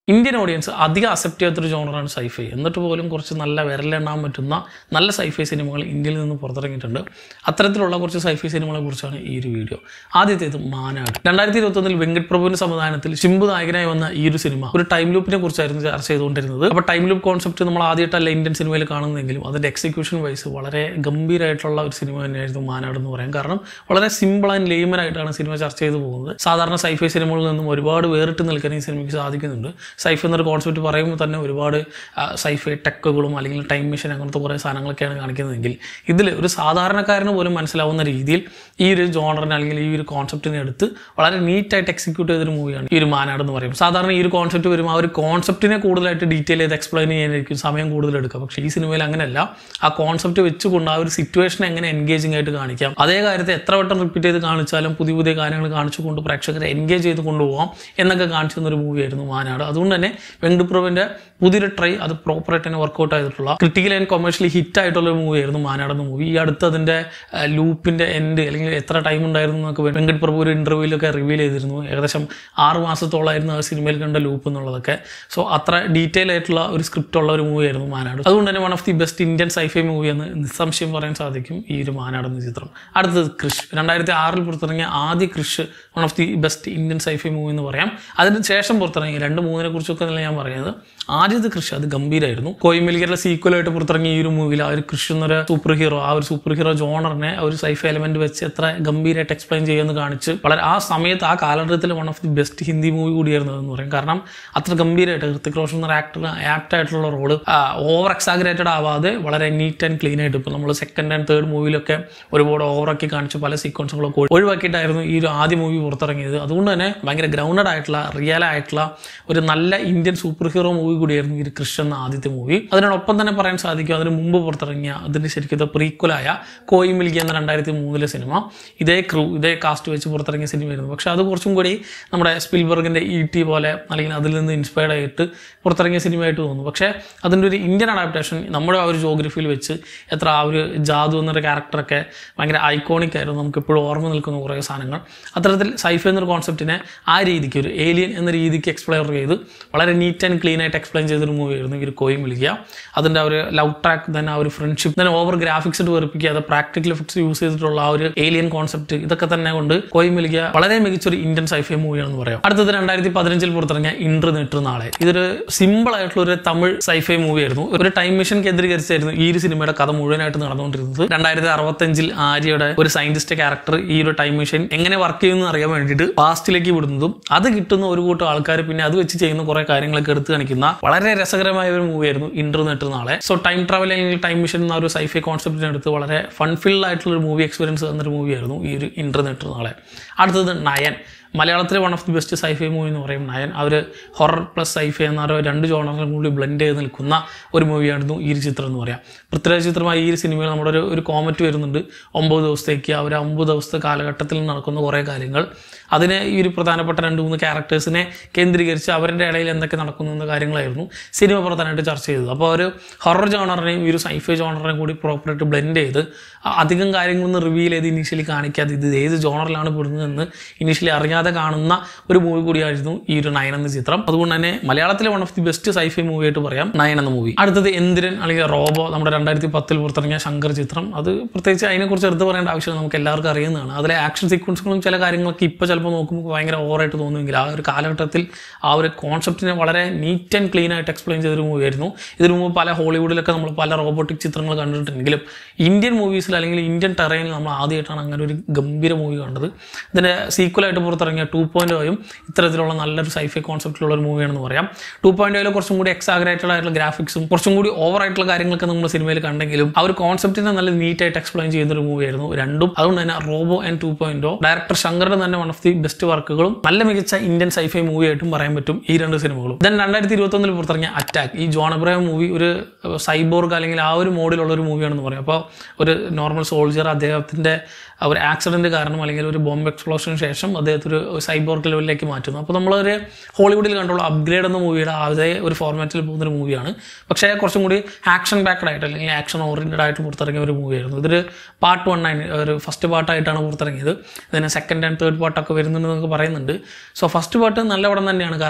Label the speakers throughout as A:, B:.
A: Indian audience അധികം accept ചെയ്യാത്തൊരു ജോണറാണ് sci fi എന്നിട്ട് പോലും കുറച്ച് നല്ല വിരലെണ്ണാൻ പറ്റുന്ന നല്ല സൈഫൈ സിനിമകൾ ഇന്ത്യയിൽ നിന്ന് പുറത്തിറങ്ങിയിട്ടുണ്ട് അത്തരത്തിലുള്ള കുറച്ച് സൈഫൈ സിനിമകളെ കുറിച്ചാണ് ഈ ഒരു വീഡിയോ ആദ്യത്തേത് മാനാട് രണ്ടായിരത്തി ഇരുപത്തൊന്നിൽ വെങ്കട് പ്രഭുവിന്റെ സംവിധാനത്തിൽ ശിംബു നായകനായി വന്ന ഈ ഒരു സിനിമ ഒരു ടൈം ലൂപ്പിനെ കുറിച്ചായിരുന്നു ചർച്ച ചെയ്തുകൊണ്ടിരുന്നത് അപ്പോൾ ടൈം ലൂപ്പ് കോൺസെപ്റ്റ് നമ്മൾ ആദ്യമായിട്ടല്ല ഇന്ത്യൻ സിനിമയിൽ കാണുന്നതെങ്കിലും അതിന്റെ എക്സിക്യൂഷൻ വൈസ് വളരെ ഗംഭീരമായിട്ടുള്ള ഒരു സിനിമ തന്നെയായിരുന്നു മാനാട് എന്ന് പറയാം കാരണം വളരെ സിമ്പിൾ ആൻഡ് ലേമൻ ആയിട്ടാണ് സിനിമ ചർച്ച ചെയ്തു പോകുന്നത് സാധാരണ സൈഫൈ സിനിമകളിൽ നിന്നും ഒരുപാട് വേറിട്ട് നിൽക്കാൻ ഈ സിനിമയ്ക്ക് സാധിക്കുന്നുണ്ട് സൈഫ് എന്നൊരു കോൺസെപ്റ്റ് പറയുമ്പോൾ തന്നെ ഒരുപാട് സൈഫൈ ടെക്കുകളും അല്ലെങ്കിൽ ടൈം മെഷീൻ അങ്ങനത്തെ കുറേ സാധനങ്ങളൊക്കെയാണ് കാണിക്കുന്നതെങ്കിൽ ഇതിൽ ഒരു സാധാരണക്കാരന് പോലും മനസ്സിലാവുന്ന രീതിയിൽ ഈ ഒരു ജോണറിനെ അല്ലെങ്കിൽ ഈ ഒരു കോൺസെപ്റ്റിനെ എടുത്ത് വളരെ നീറ്റായിട്ട് എക്സിക്യൂട്ട് ചെയ്തൊരു മൂവിയാണ് ഈ ഒരു മാനാട് എന്ന് പറയും സാധാരണ ഈ ഒരു കോൺസെപ്റ്റ് വരുമ്പോൾ ആ ഒരു കോൺസെപ്റ്റിനെ കൂടുതലായിട്ട് ഡീറ്റെയിൽ ചെയ്ത് എക്സ്പ്ലെയിൻ ചെയ്യാനായിരിക്കും സമയം കൂടുതൽ എടുക്കുക പക്ഷേ ഈ സിനിമയിൽ അങ്ങനെയല്ല ആ കോൺസെപ്റ്റ് വെച്ചുകൊണ്ട് ആ ഒരു സിറ്റുവേഷൻ എങ്ങനെ എൻഗേജിംഗ് ആയിട്ട് കാണിക്കാം അതേ കാര്യത്തെ എത്ര വട്ടം റിപ്പീറ്റ് ചെയ്ത് കാണിച്ചാലും പുതിയ പുതിയ കാര്യങ്ങൾ കാണിച്ചുകൊണ്ട് പ്രേക്ഷകരെ എൻഗേജ് ചെയ്ത് കൊണ്ടുപോകാം എന്നൊക്കെ കാണിച്ചു തന്നൊരു മൂവിയായിരുന്നു മാനാട് അതുകൊണ്ട് തന്നെ വെങ്കടുപ്രഭുവിന്റെ പുതിയൊരു ട്രൈ അത് പ്രോപ്പറായിട്ട് തന്നെ വർക്കൗട്ട് ആയിട്ടുള്ള ക്രിട്ടിക്കൽ ആൻഡ് കൊമേഴ്ഷ്യലി ഹിറ്റ് ആയിട്ടുള്ള ഒരു മൂവിയായിരുന്നു മാനാട് എന്ന മൂവി ഈ അടുത്ത് അതിന്റെ ലൂപ്പിന്റെ എൻഡ് അല്ലെങ്കിൽ എത്ര ടൈം ഉണ്ടായിരുന്നു എന്നൊക്കെ വെങ്കട് പ്രഭു ഒരു ഇന്റർവ്യൂവിലൊക്കെ റിവീൽ ചെയ്തിരുന്നു ഏകദേശം ആറ് മാസത്തോളമായിരുന്നു ആ സിനിമയിൽ കണ്ട ലൂപ്പ് എന്നുള്ളതൊക്കെ സോ അത്ര ഡീറ്റെയിൽ ആയിട്ടുള്ള ഒരു സ്ക്രിപ്റ്റ് ഉള്ള ഒരു മൂവിയായിരുന്നു മാനാട് അതുകൊണ്ട് തന്നെ one of the best Indian sci-fi movie എന്ന് നിസ്സംശയം പറയാൻ സാധിക്കും ഈ ഒരു മാനാട് എന്ന ചിത്രം അടുത്തത് കൃഷ് രണ്ടായിരത്തി ആറിൽ പുറത്തിറങ്ങിയ ആദ്യ Krrish one of the best Indian sci-fi movie എന്ന് പറയാം അതിന് ശേഷം പുറത്തിറങ്ങിയ രണ്ട് മൂന്നിനെ കുറിച്ചൊക്കെ അല്ല ഞാൻ പറയുന്നത് ആദ്യത്തെ കൃഷി അത് ഗംഭീരമായിരുന്നു കോയിമിലിക്കരുടെ സീക്വലായിട്ട് പുറത്തിറങ്ങിയ ഈ ഒരു മൂവിയിൽ ആ ഒരു കൃഷി എന്നൊരു സൂപ്പർ ഹീറോ ആ ഒരു സൂപ്പർ ഹീറോ ജോണറിനെ ആ ഒരു സൈഫ് എലമെന്റ് വെച്ച് എത്ര ഗംഭീരമായിട്ട് എക്സ്പ്ലെയിൻ ചെയ്യുമെന്ന് കാണിച്ച് വളരെ ആ സമയത്ത് ആ കാലഘട്ടത്തിൽ one of the best Hindi movie കൂടിയായിരുന്നു എന്ന് പറയും കാരണം അത്ര ഗംഭീരമായിട്ട് ഹൃത്തിക് റോഷൻ എന്ന ആക്ടർ ആപ്റ്റ് ആയിട്ടുള്ള റോള് ഓവർ എക്സാഗ്രേറ്റഡ് ആവാതെ വളരെ നീറ്റ് ആൻഡ് ക്ലീൻ ആയിട്ട് ഇപ്പോൾ നമ്മൾ സെക്കൻഡ് ആൻഡ് തേർഡ് മൂവിയിലൊക്കെ ഒരുപാട് ഓവറാക്കി കാണിച്ച് പല സീക്വൻസുകളൊക്കെ ഒഴിവാക്കിയിട്ടായിരുന്നു ഈ ഒരു ആദ്യ മൂവി പുറത്തിറങ്ങിയത് അതുകൊണ്ട് തന്നെ ഭയങ്കര ഗ്രൗണ്ടഡ് ആയിട്ടുള്ള റിയൽ ആയിട്ടുള്ള ഒരു നല്ല ഇന്ത്യൻ സൂപ്പർ ഹീറോ മൂവി കൂടിയായിരുന്നു ഈ ഒരു കൃഷ് എന്ന ആദ്യത്തെ മൂവി അതിനോടൊപ്പം തന്നെ പറയാൻ സാധിക്കും അതിന് മുമ്പ് പുറത്തിറങ്ങിയ അതിന്റെ ശരിക്കും പ്രീക്വലായ കോയി മിൽക്കി എന്ന രണ്ടായിരത്തി മൂന്നിലെ സിനിമ ഇതേ ക്രൂ ഇതേ കാസ്റ്റ് വെച്ച് പുറത്തിറങ്ങിയ സിനിമയായിരുന്നു പക്ഷെ അത് കുറച്ചും കൂടി നമ്മുടെ സ്പിൽബർഗിന്റെ ഇ ടി പോലെ അല്ലെങ്കിൽ അതിൽ നിന്ന് ഇൻസ്പയർഡ് ആയിട്ട് പുറത്തിറങ്ങിയ സിനിമയായിട്ട് തോന്നുന്നു പക്ഷേ അതിൻ്റെ ഒരു ഇന്ത്യൻ അഡാപ്റ്റേഷൻ നമ്മുടെ ആ ഒരു ജോഗ്രഫിയിൽ വെച്ച് എത്ര ആ ഒരു ജാദു എന്നൊരു ക്യാരക്ടറൊക്കെ ഭയങ്കര ഐക്കോണിക് ആയിരുന്നു നമുക്ക് എപ്പോഴും ഓർമ്മ നിൽക്കുന്ന കുറേ സാധനങ്ങൾ അത്തരത്തിൽ സൈഫ് എന്നൊരു കോൺസെപ്റ്റിനെ ആ രീതിക്ക് ഒരു ഏലിയൻ എന്ന രീതിക്ക് എക്സ്പ്ലെയർ ചെയ്ത് വളരെ നീറ്റ് ആൻഡ് ക്ലീൻ ആയിട്ട് എക്സ്പ്ലെയിൻ ചെയ്തൊരു മൂവിയായിരുന്നു ഈ ഒരു കോയും വിളിക്കുക അതിൻ്റെ ആ ഒരു ലവ് ട്രാക്ക് തന്നെ ആ ഒരു ഫ്രണ്ട്ഷിപ്പ് തന്നെ ഓവർ ഗ്രാഫിക്സ് ഇട്ട് വെറുപ്പിക്കുക അത് പ്രാക്ടിക്കൽ എഫക്ട്സ് യൂസ് ചെയ്തിട്ടുള്ള ആ ഒരു ഏലിയൻ കോൺസെപ്റ്റ് ഇതൊക്കെ തന്നെ കൊണ്ട് കോയും വിളിക്കുക വളരെ മികച്ചൊരു ഇന്ത്യൻ സൈഫൈ മൂവിയാണെന്ന് പറയാം അടുത്തത് രണ്ടായിരത്തി പതിനഞ്ചിൽ പുറത്തിറങ്ങിയ ഇൻട്ര നെട്ട് നാളെ ഇതൊരു സിമ്പിൾ ആയിട്ടുള്ള ഒരു തമിഴ് സൈഫൈ മൂവിയായിരുന്നു ഒരു ടൈം മിഷൻ കേന്ദ്രീകരിച്ചായിരുന്നു ഈ ഒരു സിനിമയുടെ കഥ മുഴുവനായിട്ട് നടന്നുകൊണ്ടിരുന്നത് രണ്ടായിരത്തി അറുപത്തഞ്ചിൽ ആര്യയുടെ ഒരു സയന്റിസ്റ്റ് ക്യാരക്ടർ ഈ ഒരു ടൈം മിഷൻ എങ്ങനെ വർക്ക് ചെയ്യുമെന്ന് അറിയാൻ വേണ്ടിയിട്ട് പാസ്റ്റിലേക്ക് വിടുന്നതും അത് കിട്ടുന്ന ഒരു കൂട്ടം ആൾക്കാർ പിന്നെ അത് വെച്ച് ചെയ്യുന്ന കുറെ കാര്യങ്ങളൊക്കെ എടുത്തു കാണിക്കുന്ന വളരെ രസകരമായ ഒരു മൂവിയായിരുന്നു ഇന്റർനെറ്റ് നാളെ സോ ടൈം ട്രാവൽ അല്ലെങ്കിൽ ടൈം മിഷൻ എന്ന ഒരു സൈഫൈ കോൺസെപ്റ്റിനെ എടുത്ത് വളരെ ഫൺഫിൽഡ് ആയിട്ടുള്ള ഒരു മൂവി എക്സ്പീരിയൻസ് തന്നൊരു മൂവിയായിരുന്നു ഈ ഒരു ഇന്റർനെറ്റ് നാളെ അടുത്തത് നയൻ മലയാളത്തിലെ one of the best sci-fi movie എന്ന് പറയും നയൻ അവർ ഹൊറർ പ്ലസ് സൈഫൈ എന്ന ഒരു രണ്ട് ജോണറും കൂടി ബ്ലെൻഡ് ചെയ്ത് നിൽക്കുന്ന ഒരു മൂവിയായിരുന്നു ഈ ഒരു ചിത്രം എന്ന് പറയാം പൃഥ്വിരാജ് ചിത്രമായി ഈ ഒരു സിനിമയിൽ നമ്മുടെ ഒരു ഒരു കോമറ്റ് വരുന്നുണ്ട് ഒമ്പത് ദിവസത്തേക്ക് അവർ ഒമ്പത് ദിവസത്തെ കാലഘട്ടത്തിൽ നടക്കുന്ന കുറേ കാര്യങ്ങൾ അതിനെ ഈ ഒരു പ്രധാനപ്പെട്ട രണ്ട് മൂന്ന് ക്യാരക്ടേഴ്സിനെ കേന്ദ്രീകരിച്ച് അവരുടെ ഇടയിൽ എന്തൊക്കെ നടക്കുന്നു എന്ന കാര്യങ്ങളായിരുന്നു സിനിമ പ്രധാനമായിട്ട് ചർച്ച ചെയ്തത് അപ്പോൾ ഒരു ഹൊറർ ജോണറിനെയും ഈ ഒരു സൈഫൈ ജോണറിനെയും കൂടി പ്രോപ്പറായിട്ട് ബ്ലെൻഡ് ചെയ്ത് അധികം കാര്യങ്ങളൊന്നും റിവീൽ ചെയ്ത് ഇനീഷ്യലി കാണിക്കാതെ ഇത് ഏത് ജോണറിലാണ് പെടുന്നതെന്ന് ഇനീഷ്യലി അറിയാതെ കാണുന്ന ഒരു മൂവി കൂടിയായിരുന്നു ഈ ഒരു നയൻ എന്ന ചിത്രം അതുകൊണ്ട് തന്നെ മലയാളത്തിലെ one of the best sci-fi movie ആയിട്ട് പറയാം നയൻ എന്ന മൂവി അടുത്തത് എന്തിരൻ അല്ലെങ്കിൽ റോബോ നമ്മുടെ രണ്ടായിരത്തി പത്തിൽ പുറത്തിറങ്ങിയ ശങ്കർ ചിത്രം അത് പ്രത്യേകിച്ച് അതിനെക്കുറിച്ച് എടുത്ത് പറയേണ്ട ആവശ്യം നമുക്ക് എല്ലാവർക്കും അറിയുന്നതാണ് അതിലെ ആക്ഷൻ സീക്വൻസുകളും ചില കാര്യങ്ങളൊക്കെ ഇപ്പോൾ ചിലപ്പോൾ നോക്കുമ്പോൾ ഭയങ്കര ഓവറായിട്ട് തോന്നുമെങ്കിൽ ആ ഒരു കാലഘട്ടത്തിൽ ആ ഒരു കോൺസെപ്റ്റിനെ വളരെ നീറ്റ് ആൻഡ് ക്ലീൻ ആയിട്ട് എക്സ്പ്ലെയിൻ ചെയ്തൊരു മൂവിയായിരുന്നു ഇതിനു മുമ്പ് പല ഹോളിവുഡിലൊക്കെ നമ്മൾ പല റോബോട്ടിക് ചിത്രങ്ങൾ കണ്ടിട്ടുണ്ടെങ്കിലും ഇന്ത്യൻ മൂവീസിൽ അല്ലെങ്കിൽ ഇന്ത്യൻ ടെറൈനിൽ നമ്മൾ ആദ്യമായിട്ടാണ് അങ്ങനെ ഒരു ഗംഭീര മൂവി കണ്ടത് ഇതിൻ്റെ സീക്വലായിട്ട് പുറത്തിറങ്ങിയ ടു പോയിന്റ് ഓയും ഇത്തരത്തിലുള്ള നല്ലൊരു സൈഫൈ കോൺസെപ്റ്റിലുള്ള ഒരു മൂവിയാണെന്ന് പറയാം ടു പോയിന്റ് ഓയിൽ കുറച്ചും കൂടി എക്സാഗ്രേറ്റഡ് ആയിട്ടുള്ള ഗ്രാഫിക്സും കുറച്ചും കൂടി ഓവർ ആയിട്ടുള്ള കാര്യങ്ങളൊക്കെ നമ്മൾ സിനിമയിൽ കണ്ടെങ്കിലും ആ ഒരു കോൺസെപ്റ്റിനെ നല്ല നീറ്റ് ആയിട്ട് എക്സ്പ്ലെയിൻ ചെയ്യുന്ന ഒരു മൂവിയായിരുന്നു രണ്ടും അതുകൊണ്ട് തന്നെ robo and two point director ശങ്കറിന്റെ തന്നെ വൺ ഓഫ് ദി ബെസ്റ്റ് വർക്കുകളും നല്ല മികച്ച ഇന്ത്യൻ സൈഫൈ മൂവി ആയിട്ടും പറയാൻ പറ്റും ഈ രണ്ട് സിനിമകളും ദെൻ രണ്ടായിരത്തി ഇരുപത്തി ഒന്നിൽ പുറത്തിറങ്ങിയ അറ്റാക്ക് ഈ ജോൺ അബ്രഹാം മൂവി ഒരു സൈബോർഗ് അല്ലെങ്കിൽ ആ ഒരു മോഡിലുള്ള ഒരു മൂവിയാണെന്ന് പറയാം അപ്പോൾ ഒരു നോർമൽ സോൾജർ അദ്ദേഹത്തിന്റെ ഒരു ആക്സിഡന്റ് കാരണം അല്ലെങ്കിൽ ഒരു ബോംബ് എക്സ്പ്ലോഷന് ശേഷം അദ്ദേഹത്തെ ഒരു സൈബോർഗ് ലെവലിലേക്ക് മാറ്റുന്നു അപ്പോൾ നമ്മളൊരു ഹോളിവുഡിൽ കണ്ടുള്ള അപ്ഗ്രേഡ് എന്ന മൂവിയുടെ അതേ ഒരു ഫോർമാറ്റിൽ പോകുന്ന ഒരു മൂവിയാണ് പക്ഷേ കുറച്ചും കൂടി ആക്ഷൻ ബാക്ക്ഡ് ആയിട്ട് അല്ലെങ്കിൽ ആക്ഷൻ ഓറിയൻറ്റഡ് ആയിട്ട് പുറത്തിറങ്ങിയ ഒരു മൂവിയായിരുന്നു ഇതൊരു പാർട്ട് വൺ ആയി ഒരു ഫസ്റ്റ് പാർട്ടായിട്ടാണ് പുറത്തിറങ്ങിയത് ഇതിന് സെക്കൻഡ് ആൻഡ് തേർഡ് പാർട്ടൊക്കെ വരുന്നുണ്ടെന്നൊക്കെ പറയുന്നുണ്ട് സോ ഫസ്റ്റ് പാർട്ട് നല്ല പടം തന്നെയാണ് കാരണം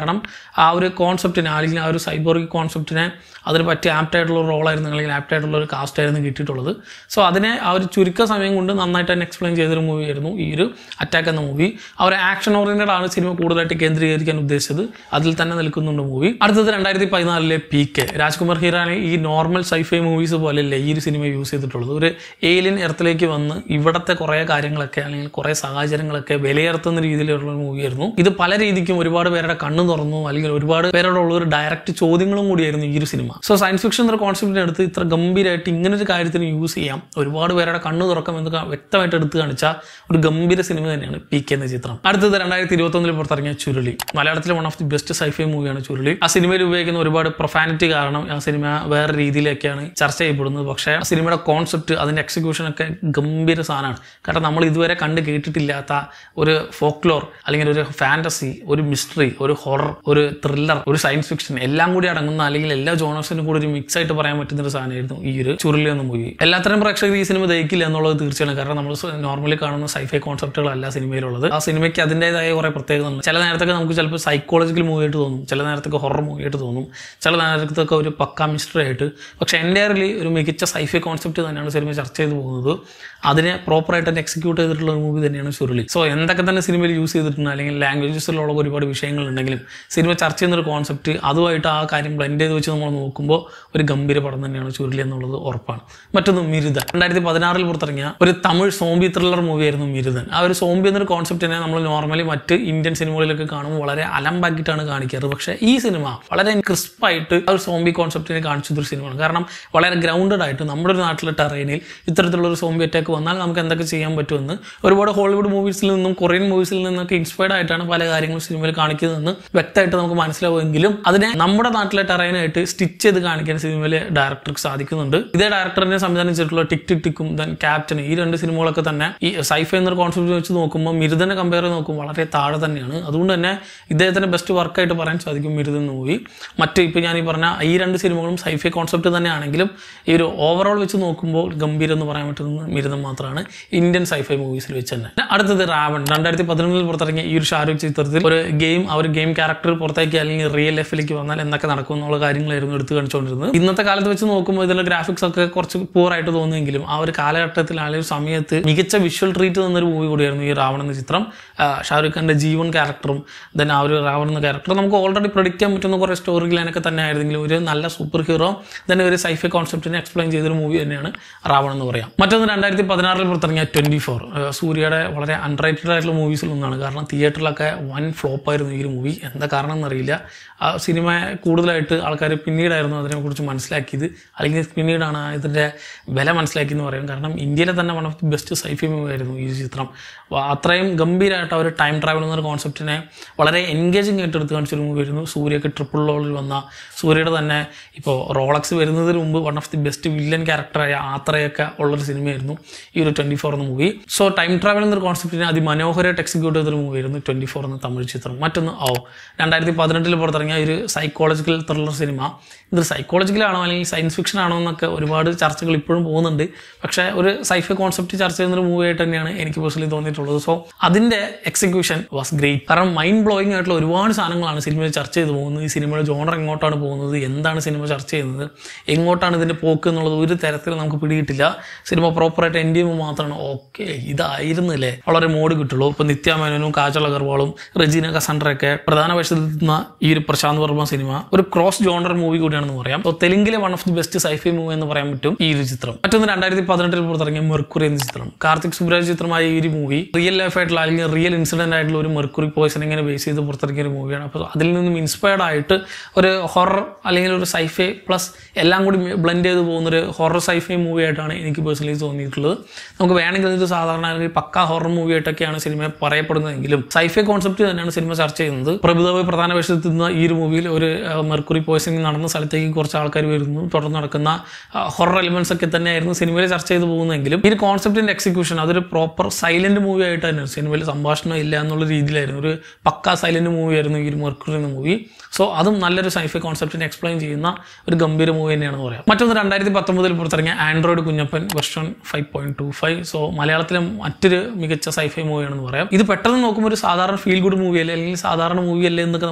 A: ആ ഒരു കോൺസെപ്റ്റിനെ അല്ലെങ്കിൽ ആ ഒരു സൈബോറിക് കോൺസെപ്റ്റിനെ അതിന് പറ്റിയ ആപ്റ്റായിട്ടുള്ള ഒരു റോളായിരുന്നു അല്ലെങ്കിൽ ആപ്റ്റായിട്ടുള്ള ഒരു കാസ്റ്റ് ആയിരുന്നു കിട്ടിയിട്ടുള്ളത് സോ അതിനെ ആ ഒരു ചുരുക്ക സമയം കൊണ്ട് നന്നായിട്ട് തന്നെ എക്സ്പ്ലെയിൻ ചെയ്തൊരു മൂവിയായിരുന്നു ഈ ഒരു അറ്റാക്ക് എന്ന മൂവി ആ ഒരു ആക്ഷൻ ഓറിയൻറ്റഡ് ആണ് സിനിമ കൂടുതലായിട്ട് കേന്ദ്രീകരിക്കാൻ ഉദ്ദേശിച്ചത് അതിൽ തന്നെ നിൽക്കുന്നുണ്ട് മൂവി അടുത്തത് രണ്ടായിരത്തി പതിനാലിലെ പി കെ രാജ്കുമാർ ഹിറാനി ഈ നോർമൽ സൈഫൈ മൂവീസ് പോലെയല്ല ഈ ഒരു സിനിമ യൂസ് ചെയ്തിട്ടുള്ളത് ഒരു ഏലിയൻ എർത്തിലേക്ക് വന്ന് ഇവിടത്തെ കുറേ കാര്യങ്ങളൊക്കെ അല്ലെങ്കിൽ കുറേ സാഹചര്യങ്ങളൊക്കെ വിലയിരുത്തുന്ന രീതിയിലുള്ള ഒരു മൂവിയായിരുന്നു ഇത് പല രീതിക്കും ഒരുപാട് പേരുടെ കണ്ണു തുറന്നു അല്ലെങ്കിൽ ഒരുപാട് പേരോടുള്ള ഒരു ഡയറക്റ്റ് ചോദ്യങ്ങളും കൂടിയായിരുന്നു ഈ ഒരു സിനിമ സോ സയൻസ് ഫിക്ഷൻ എന്നൊരു കോൺസെപ്റ്റിനെ എടുത്ത് ഇത്ര ഗംഭീരമായിട്ട് ഇങ്ങനെ ഒരു കാര്യത്തിന് യൂസ് ചെയ്യാം ഒരുപാട് പേരുടെ കണ്ണു തുറക്കാം എന്ന് കാ- വ്യക്തമായിട്ട് എടുത്തു കാണിച്ച ഒരു ഗംഭീര സിനിമ തന്നെയാണ് പി കെ എന്ന ചിത്രം അടുത്തത് രണ്ടായിരത്തി ഇരുപത്തൊന്നിൽ പുറത്തിറങ്ങിയ ചുരുളി മലയാളത്തിലെ one of the best sci-fi മൂവിയാണ് ചുരുളി ആ സിനിമയിൽ ഉപയോഗിക്കുന്ന ഒരുപാട് പ്രൊഫാനിറ്റി കാരണം ആ സിനിമ വേറെ രീതിയിലൊക്കെയാണ് ചർച്ച ചെയ്യപ്പെടുന്നത് പക്ഷേ ആ സിനിമയുടെ കോൺസെപ്റ്റ് അതിന്റെ എക്സിക്യൂഷൻ ഒക്കെ ഗംഭീര സാധനമാണ് കാരണം നമ്മൾ ഇതുവരെ കണ്ട് കേട്ടിട്ടില്ലാത്ത ഒരു ഫോക്ലോർ അല്ലെങ്കിൽ ഒരു ഫാന്റസി ഒരു മിസ്റ്ററി ഒരു ഹൊറർ ഒരു ത്രില്ലർ ഒരു സയൻസ് ഫിക്ഷൻ എല്ലാം കൂടി അടങ്ങുന്ന അല്ലെങ്കിൽ എല്ലാ ജോണേഴ്സിനും കൂടി ഒരു മിക്സ് ആയിട്ട് പറയാൻ പറ്റുന്ന ഒരു സാധനമായിരുന്നു ഈ ഒരു ചുരുളി എന്ന മൂവി എല്ലാത്തരം പ്രേക്ഷകർ ഈ സിനിമ ദഹിക്കില്ല എന്നുള്ളത് തീർച്ചയാണ് കാരണം നമ്മൾ നോർമലി കാണുന്ന സൈഫൈ കോൺസെപ്റ്റുകളല്ല സിനിമയിലുള്ളത് ആ സിനിമയ്ക്ക് അതിൻ്റെതായ കുറെ പ്രത്യേകതകളുണ്ട് ചില നേരത്തൊക്കെ നമുക്ക് ചിലപ്പോൾ സൈക്കോളജിക്കൽ മൂവി ആയിട്ട് തോന്നും ചില നേരത്തൊക്കെ ഹൊറർ മൂവി ആയിട്ട് തോന്നും ചില നേരത്തൊക്കെ ഒരു പക്ക മിസ്റ്ററി ആയിട്ട് പക്ഷെ എൻ്റയർലി ഒരു മികച്ച സൈഫൈ കോൺസെപ്റ്റ് തന്നെയാണ് സിനിമ ചർച്ച ചെയ്തു പോകുന്നത് അതിനെ പ്രോപ്പറായിട്ട് തന്നെ എക്സിക്യൂട്ട് ചെയ്തിട്ടുള്ള ഒരു മൂവി തന്നെയാണ് ചുരുളി സോ എന്തൊക്കെ തന്നെ സിനിമയിൽ യൂസ് ചെയ്തിട്ടുണ്ട് അല്ലെങ്കിൽ ലാംഗ്വേജസിലുള്ള ഒരുപാട് വിഷയങ്ങളുണ്ടെങ്കിലും സിനിമ ചർച്ച ചെയ്യുന്ന ഒരു കോൺസെപ്റ്റ് അതുമായിട്ട് ആ കാര്യം ബ്ലെൻഡ് ചെയ്ത് വെച്ച് നമ്മൾ നോക്കുമ്പോൾ ഒരു ഗംഭീര പടം തന്നെയാണ് ചുരുളി എന്നുള്ളത് ഉറപ്പാണ് മറ്റൊന്ന് മിരുതൻ രണ്ടായിരത്തി പതിനാറിൽ പുറത്തിറങ്ങിയ ഒരു തമിഴ് സോംബി ത്രില്ലർ മൂവിയായിരുന്നു മിരുതൻ ആ ഒരു സോംബി എന്നൊരു കോൺസെപ്റ്റിനെ നമ്മൾ നോർമലി മറ്റ് ഇന്ത്യൻ സിനിമകളിലൊക്കെ കാണുമ്പോൾ വളരെ അലമ്പാക്കിയിട്ടാണ് കാണിക്കാറ് പക്ഷേ ഈ സിനിമ വളരെ ക്രിസ്പായിട്ട് ആ ഒരു സോംബി കോൺസെപ്റ്റിനെ കാണിച്ചതൊരു സിനിമയാണ് കാരണം വളരെ ഗ്രൗണ്ടഡ് ആയിട്ട് നമ്മുടെ ഒരു നാട്ടിലെ ടെറൈനിൽ ഇത്തരത്തിലുള്ള ഒരു സോംബി അറ്റാക്ക് വന്നാൽ നമുക്ക് എന്തൊക്കെ ചെയ്യാൻ പറ്റുമെന്ന് ഒരുപാട് ഹോളിവുഡ് മൂവീസിൽ നിന്നും കൊറിയൻ മൂവീസിൽ നിന്നൊക്കെ ഇൻസ്പയർഡ് ആയിട്ടാണ് പല കാര്യങ്ങളും സിനിമയിൽ കാണിക്കുന്നതെന്ന് വ്യക്തമായിട്ട് നമുക്ക് മനസ്സിലാവുമെങ്കിലും അതിനെ നമ്മുടെ നാട്ടിലെ ടെറൈനായിട്ട് സ്റ്റിച്ച് ചെയ്ത് കാണിക്കാൻ സിനിമയിൽ ഡയറക്ടർക്ക് സാധിക്കുന്നുണ്ട് ഇതേ ഡയറക്ടറിനെ സംവിധാനം ചെയ്തിട്ടുള്ള ടിക് ടിക് ടിക്കും ദെൻ ക്യാപ്റ്റൻ ഈ രണ്ട് സിനിമകളൊക്കെ തന്നെ ഈ സൈഫ എന്നൊരു കോൺസെപ്റ്റ് വെച്ച് നോക്കുമ്പോൾ മിരുതനെ കമ്പയർ ചെയ്ത് നോക്കുമ്പോൾ വളരെ താഴെ തന്നെയാണ് അതുകൊണ്ട് തന്നെ ഇദ്ദേഹത്തിന്റെ ബെസ്റ്റ് വർക്കായിട്ട് പറയാൻ സാധിക്കും മിരുതൻ മൂവി മറ്റ് ഇപ്പം ഞാൻ ഈ പറഞ്ഞ ഈ രണ്ട് സിനിമകളും സൈഫൈ കോൺസെപ്റ്റ് തന്നെയാണെങ്കിലും ഈ ഒരു ഓവറോൾ വെച്ച് നോക്കുമ്പോൾ ഗംഭീരം എന്ന് പറയാൻ പറ്റുന്നത് മിരുതം മാത്രമാണ് ഇന്ത്യൻ സൈഫൈ മൂവീസിൽ വെച്ച് തന്നെ പിന്നെ അടുത്തത് റാവൺ രണ്ടായിരത്തി പതിനൊന്നിൽ പുറത്തിറങ്ങിയ ഈ ഒരു ഷാരൂഖ് ചിത്രത്തിൽ ഒരു ഗെയിം ആ ഒരു ഗെയിം ക്യാരക്ടർ പുറത്തേക്ക് അല്ലെങ്കിൽ റിയൽ ലൈഫിലേക്ക് വന്നാൽ എന്തൊക്കെ നടക്കും എന്നുള്ള കാര്യങ്ങളായിരുന്നു എടുത്തു കാണിച്ചുകൊണ്ടിരുന്നത് ഇന്നത്തെ കാലത്ത് വെച്ച് നോക്കുമ്പോൾ ഇതിലെ ഗ്രാഫിക്സ് ഒക്കെ കുറച്ച് പൂർ ആയിട്ട് തോന്നുമെങ്കിലും ആ ഒരു കാലഘട്ടത്തിൽ ആ ഒരു സമയത്ത് മികച്ച വിഷ്വൽ ട്രീറ്റ് തന്നൊരു മൂവി കൂടിയായിരുന്നു ഈ റാവൺ എന്ന ചിത്രം ആ, ഷാരൂഖ് ഖാന്റെ ജീവൻ ക്യാരക്ടറും ദെൻ ആ ഒരു റാവൺ എന്ന ക്യാരക്ടർ നമുക്ക് ഓൾറെഡി പ്രൊഡിക്റ്റ് ചെയ്യാൻ പറ്റുന്ന കുറേ സ്റ്റോറി ലൈനൊക്കെ തന്നെ ആയിരുന്നെങ്കിലും ഒരു നല്ല സൂപ്പർ ഹീറോ തന്നെ ഒരു സൈഫൈ കോൺസെപ്റ്റിനെ എക്സ്പ്ലെയിൻ ചെയ്തൊരു മൂവി തന്നെയാണ് റാവൺ എന്ന് പറയാം മറ്റൊന്ന് രണ്ടായിരത്തി പതിനാറിൽ പുറത്തിറങ്ങിയ ട്വന്റി ഫോർ സൂര്യയുടെ വളരെ അൺറേറ്റഡ് ആയിട്ടുള്ള മൂവീസിൽ ഒന്നാണ് കാരണം തിയേറ്ററിലൊക്കെ വൻ ഫ്ലോപ്പ് ആയിരുന്നു ഈ ഒരു മൂവി എന്താ കാരണം എന്നറിയില്ല ആ സിനിമ കൂടുതലായിട്ട് ആൾക്കാർ പിന്നീടായിരുന്നു അതിനെക്കുറിച്ച് മനസ്സിലാക്കിയത് അല്ലെങ്കിൽ പിന്നീടാണ് ഇതിൻ്റെ വില മനസ്സിലാക്കിയെന്ന് പറയും കാരണം ഇന്ത്യയിലെ തന്നെ one of the best sci-fi movie ആയിരുന്നു ഈ ചിത്രം അപ്പോൾ അത്രയും ഗംഭീരമായിട്ട് അവർ ടൈം ട്രാവൽ എന്നൊരു കോൺസെപ്റ്റിനെ വളരെ എൻഗേജിങ് ആയിട്ട് എടുത്ത് കാണിച്ചൊരു മൂവി ആയിരുന്നു സൂര്യക്ക് ട്രിപ്പിൾ റോളിൽ വന്ന സൂര്യയുടെ തന്നെ ഇപ്പോൾ റോളക്സ് വരുന്നതിന് മുമ്പ് one of the best villain ക്യാരക്ടറായ ആത്രയൊക്കെ ഉള്ളൊരു സിനിമയായിരുന്നു ഈ ഒരു ട്വൻറ്റി ഫോർ എന്ന മൂവി സോ ടൈം ട്രാവൽ എന്നൊരു കോൺസെപ്റ്റിനെ അതിമനോഹരമായിട്ട് എക്സിക്യൂട്ട് ചെയ്തൊരു മൂവി ആയിരുന്നു ട്വൻറ്റി ഫോർ എന്ന തമിഴ് ചിത്രം മറ്റൊന്ന് ഓ രണ്ടായിരത്തി പതിനെട്ടിൽ പുറത്തിറങ്ങിയ ഒരു സൈക്കോളജിക്കൽ ത്രില്ലർ സിനിമ ഇത് സൈക്കോളജിക്കലാണോ അല്ലെങ്കിൽ സയൻസ് ഫിക്ഷൻ ആണോ എന്നൊക്കെ ഒരുപാട് ചർച്ചകൾ ഇപ്പോഴും പോകുന്നുണ്ട് പക്ഷേ ഒരു സൈഫൈ കോൺസെപ്റ്റ് ചർച്ച ചെയ്യുന്ന ഒരു മൂവി ആയിട്ട് തന്നെയാണ് എനിക്ക് പേഴ്സണലി തോന്നിയിട്ടുള്ളത് സോ അതിന്റെ എക്സിക്യൂഷൻ വാസ് ഗ്രേറ്റ് കാരണം മൈൻഡ് ബ്ലോയിങ് ആയിട്ടുള്ള ഒരുപാട് സാധനങ്ങളാണ് സിനിമയിൽ ചർച്ച ചെയ്ത് പോകുന്നത് ഈ സിനിമയുടെ ജോണർ എങ്ങോട്ടാണ് പോകുന്നത് എന്താണ് സിനിമ ചർച്ച ചെയ്യുന്നത് എങ്ങോട്ടാണ് ഇതിന്റെ പോക്ക് എന്നുള്ളത് ഒരു തരത്തിൽ നമുക്ക് പിടികിട്ടില്ല സിനിമ പ്രോപ്പറായിട്ട് എൻഡ് ചെയ്യുമ്പോൾ മാത്രമാണ് ഓക്കെ ഇതായിരുന്നില്ലേ വളരെ മോഡ് കിട്ടുള്ളൂ ഇപ്പൊ നിത്യ മേനോനും കാജൽ അഗർവാളും റെജീന കസൻഡറൊക്കെ പ്രധാന വേഷത്തിലെത്തുന്ന ഈ ഒരു പ്രശാന്ത് വർമ്മ സിനിമ ഒരു ക്രോസ് ജോണർ മൂവി കൂടിയാണെന്ന് പറയാം സോ തെലുങ്കിലെ one of the best sci-fi movie എന്ന് പറയാൻ പറ്റും ഈ ഒരു ചിത്രം മറ്റൊന്ന് രണ്ടായിരത്തി പതിനെട്ടിൽ പുറത്തിറങ്ങിയ മെർക്കുറി എന്ന ചിത്രം കാർത്തിക് സുബ്രാജ് ചിത്രമായ ഈ ഒരു മൂവി റിയൽ ലൈഫ് ആയിട്ടുള്ള അല്ലെങ്കിൽ റിയൽ ഇൻസിഡന്റ് ആയിട്ടുള്ള ഒരു മെർക്കുറി പോയിസണിങ്ങിനെ ബേസ് ചെയ്ത് പുറത്തിറങ്ങിയ ഒരു മൂവിയാണ് അപ്പോൾ അതിൽ നിന്നും ഇൻസ്പയർഡ് ആയിട്ട് ഒരു ഹൊറർ അല്ലെങ്കിൽ ഒരു സൈഫൈ പ്ലസ് എല്ലാം കൂടി ബ്ലെൻഡ് ചെയ്ത് പോകുന്ന ഒരു ഹൊറർ സൈഫൈ മൂവി ആയിട്ടാണ് എനിക്ക് പേഴ്സണലി തോന്നിയിട്ടുള്ളത് നമുക്ക് വേണമെങ്കിൽ ഇത് സാധാരണ ഒരു പക്ക ഹൊറർ മൂവി ആയിട്ടൊക്കെയാണ് സിനിമ പറയപ്പെടുന്നതെങ്കിലും സൈഫൈ കോൺസെപ്റ്റ് തന്നെയാണ് സിനിമ ചർച്ച ചെയ്യുന്നത് പ്രഭുദേവ് പ്രധാന വേഷത്തെത്തുന്ന ഈ ഒരു മൂവിയിൽ ഒരു മെർക്കുറി പോയിസണിങ് നടന്ന സ്ഥലത്തേക്ക് കുറച്ച് ആൾക്കാർ വരുന്നു തുടർന്ന് നടക്കുന്ന ഹൊറർ എലിമെന്റ്സ് ഒക്കെ തന്നെയായിരുന്നു സിനിമയിൽ ചർച്ച ചെയ്ത് പോകുന്നതെങ്കിലും ഈ ഒരു കോൺസെപ്റ്റിന്റെ എക്സിക്യൂഷൻ അതൊരു പ്രോപ്പർ സൈലന്റ് മൂവി ആയിട്ട് തന്നെ സിനിമയിൽ സംഭാഷണം ഇല്ല എന്നുള്ള രീതിയിലായിരുന്നു ഒരു പക്ക സൈലന്റ് മൂവി ആയിരുന്നു ഈ ഒരു മെർക്കുറി എന്ന മൂവി സോ അതും നല്ലൊരു സൈഫൈ കോൺസെപ്റ്റിനെ എക്സ്പ്ലെയിൻ ചെയ്യുന്ന ഒരു ഗംഭീര മൂവി തന്നെയാണെന്ന് പറയാം മറ്റൊന്ന് രണ്ടായിരത്തി പത്തൊമ്പതിൽ പുറത്തിറങ്ങിയ android Kunjappan version five point two five so മലയാളത്തിലെ മറ്റൊരു മികച്ച സൈഫൈ മൂവിയാണെന്ന് പറയാം ഇത് പെട്ടെന്ന് നോക്കുമ്പോൾ ഒരു സാധാരണ ഫീൽ ഗുഡ് മൂവി അല്ലേ അല്ലെങ്കിൽ സാധാരണ മൂവി അല്ലേ എന്നൊക്കെ നമുക്ക്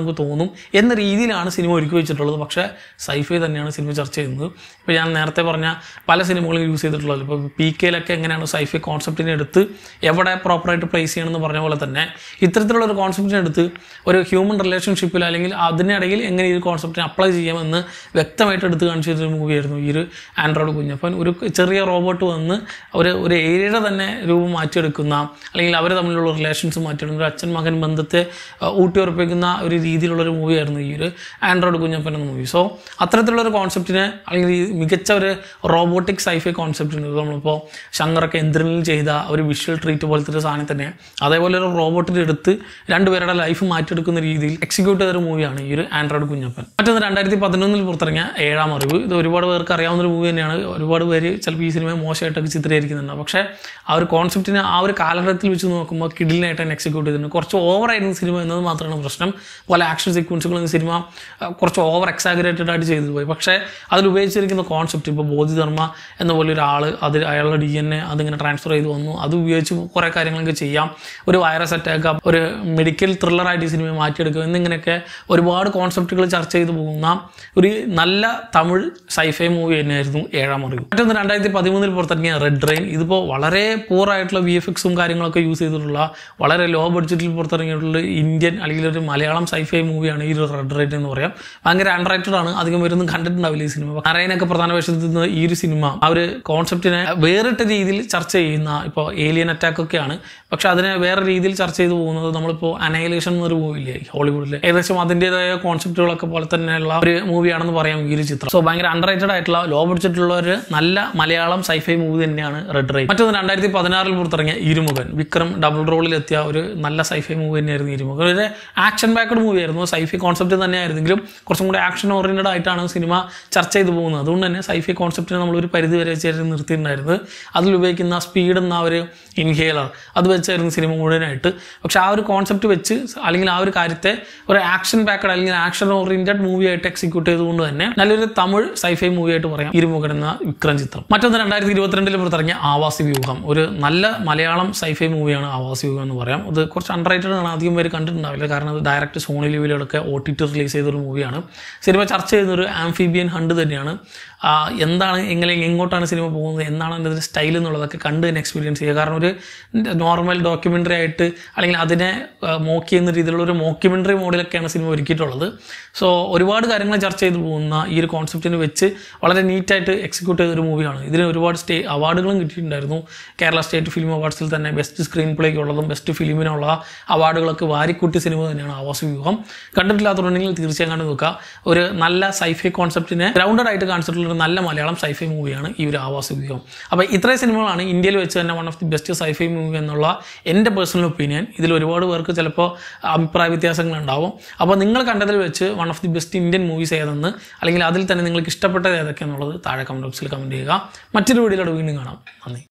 A: നമുക്ക് തോന്നും എന്ന രീതിയിലാണ് സിനിമ ഒരുക്കി വെച്ചിട്ടുള്ളത് പക്ഷേ സൈഫൈ തന്നെയാണ് സിനിമ ചർച്ച ചെയ്യുന്നത് ഇപ്പോൾ ഞാൻ നേരത്തെ പറഞ്ഞ പല സിനിമകളും യൂസ് ചെയ്തിട്ടുള്ളത് ഇപ്പോൾ പി കെയിലൊക്കെ എങ്ങനെയാണ് സൈഫൈ കോൺസെപ്റ്റിനെ എടുത്ത് എവിടെ പ്രോപ്പറായിട്ട് പ്ലേസ് ചെയ്യണമെന്ന് പറഞ്ഞ പോലെ തന്നെ ഇത്തരത്തിലുള്ള ഒരു കോൺസെപ്റ്റിനെ എടുത്ത് ഒരു ഹ്യൂമൻ റിലേഷൻഷിപ്പിൽ അല്ലെങ്കിൽ അതിനിടയിൽ എങ്ങനെ ഈ ഒരു കോൺസെപ്റ്റിനെ അപ്ലൈ ചെയ്യാമെന്ന് വ്യക്തമായിട്ട് എടുത്ത് കാണിച്ചൊരു മൂവിയായിരുന്നു ഈ ഒരു ആൻഡ്രോയിഡ് കുഞ്ഞപ്പൻ ഒരു ചെറിയ റോബോട്ട് വന്ന് ഒരു ഒരു ഏരിയയുടെ തന്നെ രൂപം മാറ്റിയെടുക്കുന്ന അല്ലെങ്കിൽ അവർ തമ്മിലുള്ള റിലേഷൻസ് മാറ്റിയെടുക്കുന്ന ഒരു അച്ഛൻ മകൻ ബന്ധത്തെ അഹ്, ഊട്ടിയുറപ്പിക്കുന്ന ഒരു രീതിയിലുള്ള ഒരു മൂവിയായിരുന്നു ഈ ഒരു ആൻഡ്രോയിഡ് കുഞ്ഞപ്പൻ എന്ന മൂവി സോ അത്തരത്തിലുള്ള ഒരു കോൺസെപ്റ്റിനെ അല്ലെങ്കിൽ ഈ മികച്ച ഒരു റോബോട്ടിക് സൈഫൈ കോൺസെപ്റ്റിന് നമ്മളിപ്പോൾ ശങ്കറൊക്കെ യന്ത്രനിൽ ചെയ്ത ഒരു വിഷ്വൽ ട്രീറ്റ് പോലത്തെ ഒരു സാധനം തന്നെ അതേപോലെ ഒരു റോബോട്ടിനെ എടുത്ത് രണ്ടുപേരുടെ ലൈഫ് മാറ്റിയെടുക്കുന്ന രീതിയിൽ എക്സിക്യൂട്ട് ചെയ്ത ഒരു മൂവിയാണ് ഈ ഒരു ആൻഡ്രോയിഡ് കുഞ്ഞപ്പൻ മറ്റൊന്ന് രണ്ടായിരത്തി പതിനൊന്നിൽ പുറത്തിറങ്ങിയ ഏഴാം അറിവ് ഇത് ഒരുപാട് പേർക്ക് അറിയാവുന്ന ഒരു മൂവി തന്നെയാണ് ഒരുപാട് പേര് ചിലപ്പോൾ ഈ സിനിമയെ മോശമായിട്ടൊക്കെ ചിത്രീകരിക്കുന്നുണ്ട് പക്ഷേ ആ ഒരു കോൺസെപ്റ്റിനെ ആ ഒരു കാലഘട്ടത്തിൽ വെച്ച് നോക്കുമ്പോൾ കിഡിലിനായിട്ട് തന്നെ എക്സിക്യൂട്ട് ചെയ്തിട്ടുണ്ട് കുറച്ച് ഓവറായിരുന്നു സിനിമ എന്നത് മാത്രമാണ് പ്രശ്നം പല ആക്ഷൻ സീക്വൻസുകളും സിനിമ ആ, കുറച്ച് ഓവർ എക്സാഗറേറ്റഡ് ആയിട്ട് ചെയ്തു പോയി പക്ഷേ അതിൽ ഉപയോഗിച്ചിരിക്കുന്ന കോൺസെപ്റ്റ് ഇപ്പോൾ ബോധിധർമ്മ എന്ന പോലെ ഒരാൾ അത് അയാളുടെ ഡി എൻ എ അതിങ്ങനെ ട്രാൻസ്ഫർ ചെയ്ത് വന്നു അത് ഉപയോഗിച്ച് കുറേ കാര്യങ്ങളൊക്കെ ചെയ്യാം ഒരു വൈറസ് അറ്റാക്ക് ഒരു മെഡിക്കൽ ത്രില്ലറായിട്ട് ഈ സിനിമയെ മാറ്റിയെടുക്കുക എന്നിങ്ങനെയൊക്കെ ഒരുപാട് കോൺസെപ്റ്റുകൾ ചർച്ച ചെയ്തു പോകുന്ന ഒരു നല്ല തമിഴ് സൈഫൈ മൂവി തന്നെയായിരുന്നു ഏഴാം അറിവ് മറ്റൊന്ന് രണ്ടായിരത്തി പതിമൂന്നിൽ പുറത്തിറങ്ങിയ റെഡ് ട്രെയിൻ ഇതിപ്പോൾ വളരെ പൂർ ആയിട്ടുള്ള വി എഫ് എക്സും കാര്യങ്ങളൊക്കെ യൂസ് ചെയ്തിട്ടുള്ള വളരെ ലോ ബഡ്ജറ്റിൽ പുറത്തിറങ്ങിയിട്ടുള്ള ഇന്ത്യൻ അല്ലെങ്കിൽ ഒരു മലയാളം സൈഫൈ മൂവിയാണ് ഈ ഒരു റെഡ് റൈറ്റ് എന്ന് പറയാം ഭയങ്കര അൺറൈറ്റഡ് ആണ് അധികം പേരൊന്നും കണ്ടിട്ടുണ്ടാവില്ല ഈ സിനിമ നാരായണൊക്കെ പ്രധാന വേഷത്തിൽ നിന്ന് ഈ ഒരു സിനിമ ആ ഒരു കോൺസെപ്റ്റിനെ വേറിട്ട രീതിയിൽ ചർച്ച ചെയ്യുന്ന ഇപ്പോൾ ഏലിയൻ അറ്റാക്ക് ഒക്കെയാണ് പക്ഷെ അതിനെ വേറെ രീതിയിൽ ചർച്ച ചെയ്തു പോകുന്നത് നമ്മളിപ്പോൾ അനൈലേഷൻ എന്നൊരു മൂവിയില്ലേ ഹോളിവുഡിൽ ഏകദേശം അതിൻ്റെതായ കോൺസെപ്റ്റുകളൊക്കെ പോലെ തന്നെയുള്ള ഒരു മൂവിയാണെന്ന് പറയാം ഈ ഒരു ചിത്രം സോ ഭയങ്കര അണ്ടർറേറ്റഡ് ആയിട്ടുള്ള ലോ ബഡ്ജറ്റുള്ള ഒരു നല്ല മലയാളം സൈഫൈ മൂവി തന്നെയാണ് റെഡ് റൈറ്റ് മറ്റൊന്ന് രണ്ടായിരത്തി പതിനാറിൽ പുറത്തിറങ്ങിയ ഇരുമുഖൻ വിക്രം ഡബിൾ റോളിൽ എത്തിയ ഒരു നല്ല സൈഫൈ മൂവി തന്നെയായിരുന്നു ഇരുമുഖൻ ഒരു ആക്ഷൻ ബാക്കഡ് മൂവി ആയിരുന്നു സൈഫൈ കോൺസെപ്റ്റ് തന്നെയായിരുന്നെങ്കിലും കുറച്ചും കൂടി ആക്ഷൻ ഓറിയന്റഡ് ആയിട്ടാണ് സിനിമ ചർച്ച ചെയ്തു പോകുന്നത് അതുകൊണ്ട് തന്നെ സൈഫൈ കോൺസെപ്റ്റിനെ നമ്മൾ ഒരു പരിധി വരെ വെച്ച് നിർത്തിയിട്ടുണ്ടായിരുന്നത് അതിൽ ഉപയോഗിക്കുന്ന സ്പീഡ് എന്ന ഒരു ഇൻഹേലർ അത് വെച്ചായിരുന്നു സിനിമ മുഴുവനായിട്ട് പക്ഷെ ആ ഒരു കോൺസെപ്റ്റ് വെച്ച് അല്ലെങ്കിൽ ആ ഒരു കാര്യത്തെ ഒരു ആക്ഷൻ ബാക്കഡ് അല്ലെങ്കിൽ ആക്ഷൻ ഓറിയന്റഡ് മൂവി ആയിട്ട് എക്സിക്യൂട്ട് ചെയ്തുകൊണ്ട് തന്നെ നല്ലൊരു തമിഴ് സൈഫൈ മൂവി ആയിട്ട് പറയാം ഇരുമുഖൻ എന്ന വിക്രം ചിത്രം മറ്റൊന്ന് രണ്ടായിരത്തി ഇരുപത്തിരണ്ടിൽ പുറത്തിറങ്ങിയ ആവാസി വ്യൂഹം ഒരു നല്ല മലയാളം സൈഫൈ മൂവിയാണ് ആവാസി വ്യൂഹം എന്ന് പറയാം അത് കുറച്ച് അൺറൈറ്റഡ് ആണ് അധികം പേര് കണ്ടിട്ടുണ്ടാവില്ല കാരണം അത് ഡയറക്റ്റ് സോണി ലിവിലൊക്കെ ഒ ടി ടി റിലീസ് ചെയ്തൊരു മൂവിയാണ് സിനിമ ചർച്ച ചെയ്യുന്ന ഒരു ആംഫീബിയൻ ഹണ്ട് തന്നെയാണ് ആ, എന്താണ് എങ്ങനെ എങ്ങോട്ടാണ് സിനിമ പോകുന്നത് എന്താണ് അതിൻ്റെ സ്റ്റൈൽ എന്നുള്ളതൊക്കെ കണ്ട് തന്നെ എക്സ്പീരിയൻസ് ചെയ്യുക കാരണം ഒരു നോർമൽ ഡോക്യുമെൻ്ററി ആയിട്ട് അല്ലെങ്കിൽ അതിനെ മോക്ക് ചെയ്യുന്ന രീതിയിലുള്ള ഒരു മോക്യുമെൻ്ററി മോഡിലൊക്കെയാണ് സിനിമ ഒരുക്കിയിട്ടുള്ളത് സോ ഒരുപാട് കാര്യങ്ങൾ ചർച്ച ചെയ്ത് പോകുന്ന ഈ ഒരു കോൺസെപ്റ്റിന് വെച്ച് വളരെ നീറ്റായിട്ട് എക്സിക്യൂട്ട് ചെയ്തൊരു മൂവിയാണ് ഇതിന് ഒരുപാട് സ്റ്റേ അവാർഡുകളും കിട്ടിയിട്ടുണ്ടായിരുന്നു കേരള സ്റ്റേറ്റ് ഫിലിം അവാർഡ്സിൽ തന്നെ ബെസ്റ്റ് സ്ക്രീൻ പ്ലേക്ക് ഉള്ളതും ബെസ്റ്റ് ഫിലിമിനുള്ള അവാർഡുകളൊക്കെ വാരിക്കൂട്ടി സിനിമ തന്നെയാണ് ആവാസ വ്യൂഹം കണ്ടിട്ടില്ലാത്തതുണ്ടെങ്കിൽ തീർച്ചയായും കണ്ടു നോക്കുക ഒരു നല്ല സൈഫൈ കോൺസെപ്റ്റിനെ ഗ്രൗണ്ടഡ് ആയിട്ട് കാണിച്ചിട്ടുള്ള ഒരു നല്ല മലയാളം സൈഫൈ മൂവിയാണ് ഈ ഒരു ആവാസ വ്യൂഹം അപ്പോൾ ഇത്രയും സിനിമകളാണ് ഇന്ത്യയിൽ വെച്ച് തന്നെ one of the best sci-fi movie എന്നുള്ള എൻ്റെ പേഴ്സണൽ ഒപ്പീനിയൻ ഇതിൽ ഒരുപാട് പേർക്ക് ചിലപ്പോൾ അഭിപ്രായ വ്യത്യാസങ്ങൾ ഉണ്ടാവും അപ്പോൾ നിങ്ങൾ കണ്ടതിൽ വെച്ച് one of the best Indian movies ഏതെന്ന് അല്ലെങ്കിൽ അതിൽ തന്നെ നിങ്ങൾക്ക് ഇഷ്ടപ്പെട്ടത് ഏതൊക്കെയാണെന്നുള്ളത് താഴെ കമൻറ്റ് ബോക്സിൽ കമൻറ്റ് ചെയ്യുക മറ്റൊരു വീഡിയോയിലൂടെ വീണ്ടും കാണാം നന്ദി